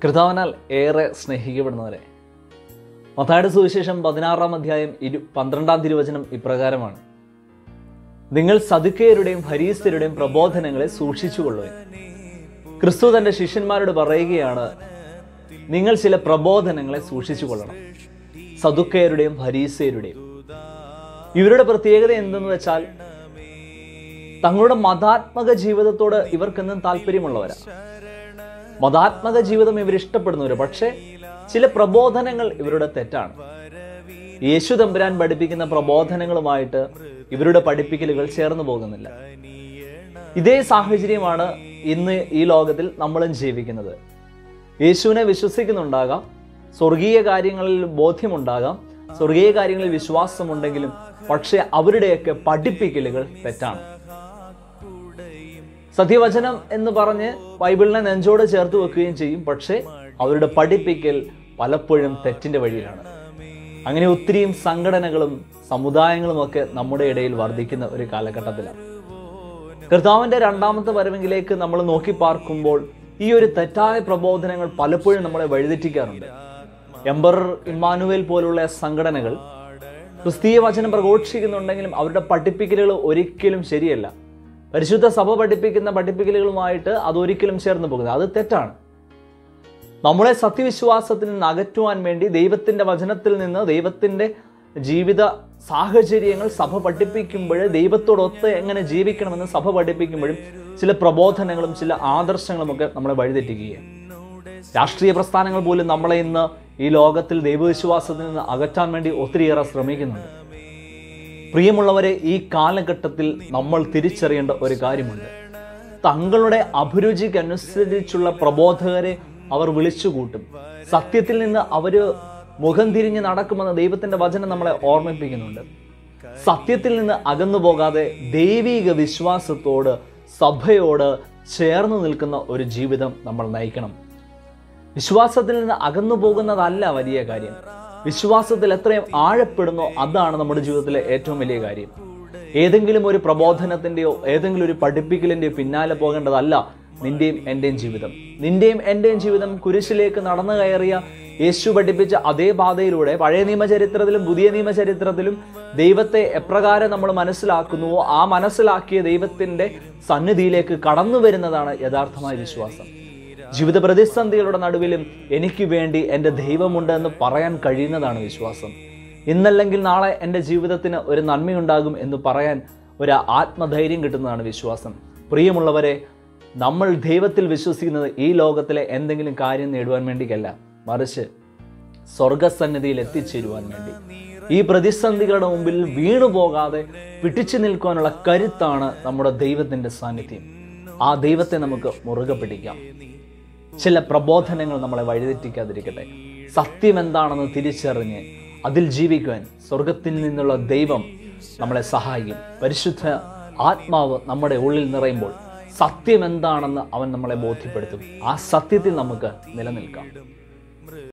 കർത്താവിനാൽ ഏറെ സ്നേഹിക്കപ്പെടുന്നവരെ മത്തായുടെ സുവിശേഷം പതിനാറാം അധ്യായം ഇരു പന്ത്രണ്ടാം തിരുവചനം ഇപ്രകാരമാണ് നിങ്ങൾ സതുക്കയരുടെയും ഫരീസ്തരുടെയും പ്രബോധനങ്ങളെ സൂക്ഷിച്ചുകൊള്ളുവിൻ ക്രിസ്തു തന്റെ ശിഷ്യന്മാരോട് പറയുകയാണ് നിങ്ങൾ ചില പ്രബോധനങ്ങളെ സൂക്ഷിച്ചു കൊള്ളണം സതുക്കയരുടെയും ഫരീസയരുടെയും ഇവരുടെ പ്രത്യേകത എന്തെന്ന് വെച്ചാൽ തങ്ങളുടെ മതാത്മക ജീവിതത്തോട് ഇവർക്കെന്നും താല്പര്യമുള്ളവരാണ് മതാത്മക ജീവിതം ഇവർ ഇഷ്ടപ്പെടുന്നവര് പക്ഷേ ചില പ്രബോധനങ്ങൾ ഇവരുടെ തെറ്റാണ് യേശു തമ്പുരാൻ പഠിപ്പിക്കുന്ന പ്രബോധനങ്ങളുമായിട്ട് ഇവരുടെ പഠിപ്പിക്കലുകൾ ചേർന്ന് പോകുന്നില്ല ഇതേ സാഹചര്യമാണ് ഇന്ന് ഈ ലോകത്തിൽ നമ്മളും ജീവിക്കുന്നത് യേശുവിനെ വിശ്വസിക്കുന്നുണ്ടാകാം സ്വർഗീയ കാര്യങ്ങളിൽ ബോധ്യമുണ്ടാകാം സ്വർഗീയ കാര്യങ്ങളിൽ വിശ്വാസമുണ്ടെങ്കിലും പക്ഷെ അവരുടെയൊക്കെ പഠിപ്പിക്കലുകൾ തെറ്റാണ് സത്യവചനം എന്ന് പറഞ്ഞ് ബൈബിളിനെ നെഞ്ചോട് ചേർത്ത് വെക്കുകയും ചെയ്യും പക്ഷേ അവരുടെ പഠിപ്പിക്കൽ പലപ്പോഴും തെറ്റിന്റെ വഴിയിലാണ് അങ്ങനെ ഒത്തിരിയും സംഘടനകളും സമുദായങ്ങളും ഒക്കെ നമ്മുടെ ഇടയിൽ വർദ്ധിക്കുന്ന ഒരു കാലഘട്ടത്തിലാണ് കർത്താവിന്റെ രണ്ടാമത്തെ വരവെങ്കിലേക്ക് നമ്മൾ നോക്കി പാർക്കുമ്പോൾ ഈ ഒരു തെറ്റായ പ്രബോധനങ്ങൾ പലപ്പോഴും നമ്മളെ വഴിതെറ്റിക്കാറുണ്ട് എംബർ ഇമ്മാനുവേൽ പോലുള്ള സംഘടനകൾ ക്രിസ്തീയ വചനം പ്രഘോഷിക്കുന്നുണ്ടെങ്കിലും അവരുടെ പഠിപ്പിക്കലുകൾ ഒരിക്കലും ശരിയല്ല പരിശുദ്ധ സഭ പഠിപ്പിക്കുന്ന പഠിപ്പിക്കലുകളുമായിട്ട് അതൊരിക്കലും ചേർന്ന് പോകുന്നത് അത് തെറ്റാണ് നമ്മളെ സത്യവിശ്വാസത്തിൽ നിന്ന് അകറ്റുവാൻ വേണ്ടി ദൈവത്തിന്റെ വചനത്തിൽ നിന്ന് ദൈവത്തിന്റെ ജീവിത സാഹചര്യങ്ങൾ സഭ പഠിപ്പിക്കുമ്പോൾ ദൈവത്തോടൊത്ത് എങ്ങനെ ജീവിക്കണമെന്ന് സഭ പഠിപ്പിക്കുമ്പോഴും ചില പ്രബോധനങ്ങളും ചില ആദർശങ്ങളും ഒക്കെ നമ്മളെ വഴിതെറ്റിക്കുകയാണ് രാഷ്ട്രീയ പ്രസ്ഥാനങ്ങൾ പോലും നമ്മളെ ഇന്ന് ഈ ലോകത്തിൽ ദൈവവിശ്വാസത്തിൽ നിന്ന് അകറ്റാൻ വേണ്ടി ഒത്തിരിയേറെ ശ്രമിക്കുന്നുണ്ട് പ്രിയമുള്ളവരെ ഈ കാലഘട്ടത്തിൽ നമ്മൾ തിരിച്ചറിയേണ്ട ഒരു കാര്യമുണ്ട് തങ്ങളുടെ അഭിരുചിക്കനുസരിച്ചുള്ള പ്രബോധകരെ അവർ വിളിച്ചുകൂട്ടും സത്യത്തിൽ നിന്ന് അവര് മുഖം തിരിഞ്ഞ് നടക്കുമെന്ന് ദൈവത്തിന്റെ വചനം നമ്മളെ ഓർമ്മിപ്പിക്കുന്നുണ്ട് സത്യത്തിൽ നിന്ന് അകന്നു പോകാതെ ദൈവിക വിശ്വാസത്തോട് സഭയോട് ചേർന്ന് നിൽക്കുന്ന ഒരു ജീവിതം നമ്മൾ നയിക്കണം വിശ്വാസത്തിൽ നിന്ന് അകന്നു പോകുന്നതല്ല വലിയ കാര്യം വിശ്വാസത്തിൽ എത്രയും ആഴപ്പെടുന്നോ അതാണ് നമ്മുടെ ജീവിതത്തിലെ ഏറ്റവും വലിയ കാര്യം ഏതെങ്കിലും ഒരു പ്രബോധനത്തിന്റെയോ ഏതെങ്കിലും ഒരു പഠിപ്പിക്കലിന്റെയോ പിന്നാലെ പോകേണ്ടതല്ല നിന്റെയും എൻ്റെയും ജീവിതം നിന്റെയും എൻ്റെയും ജീവിതം കുരിശിലേക്ക് നടന്നു കയറിയ യേശു പഠിപ്പിച്ച അതേ പാതയിലൂടെ പഴയ നിയമചരിത്രത്തിലും പുതിയ നിയമചരിത്രത്തിലും ദൈവത്തെ എപ്രകാരം നമ്മൾ മനസ്സിലാക്കുന്നുവോ ആ മനസ്സിലാക്കിയ ദൈവത്തിന്റെ സന്നിധിയിലേക്ക് കടന്നു വരുന്നതാണ് യഥാർത്ഥമായ വിശ്വാസം ജീവിത പ്രതിസന്ധികളുടെ നടുവിലും എനിക്ക് വേണ്ടി എൻ്റെ ദൈവമുണ്ട് എന്ന് പറയാൻ കഴിയുന്നതാണ് വിശ്വാസം ഇന്നല്ലെങ്കിൽ നാളെ എൻ്റെ ജീവിതത്തിന് ഒരു നന്മയുണ്ടാകും എന്ന് പറയാൻ ഒരു ആത്മധൈര്യം കിട്ടുന്നതാണ് വിശ്വാസം പ്രിയമുള്ളവരെ നമ്മൾ ദൈവത്തിൽ വിശ്വസിക്കുന്നത് ഈ ലോകത്തിലെ എന്തെങ്കിലും കാര്യം നേടുവാൻ വേണ്ടിയല്ല മറിച്ച് സ്വർഗസന്നിധിയിൽ എത്തിച്ചേരുവാൻ വേണ്ടി ഈ പ്രതിസന്ധികളുടെ മുമ്പിൽ വീണു പോകാതെ പിടിച്ചു നിൽക്കുവാനുള്ള കരുത്താണ് നമ്മുടെ ദൈവത്തിന്റെ സാന്നിധ്യം ആ ദൈവത്തെ നമുക്ക് മുറുകെ പിടിക്കാം ചില പ്രബോധനങ്ങൾ നമ്മളെ വഴിതെറ്റിക്കാതിരിക്കട്ടെ സത്യം എന്താണെന്ന് തിരിച്ചറിഞ്ഞ് അതിൽ ജീവിക്കുവാൻ സ്വർഗത്തിൽ നിന്നുള്ള ദൈവം നമ്മളെ സഹായിക്കും പരിശുദ്ധ ആത്മാവ് നമ്മുടെ ഉള്ളിൽ നിറയുമ്പോൾ സത്യം എന്താണെന്ന് അവൻ നമ്മളെ ബോധ്യപ്പെടുത്തും ആ സത്യത്തിൽ നമുക്ക് നിലനിൽക്കാം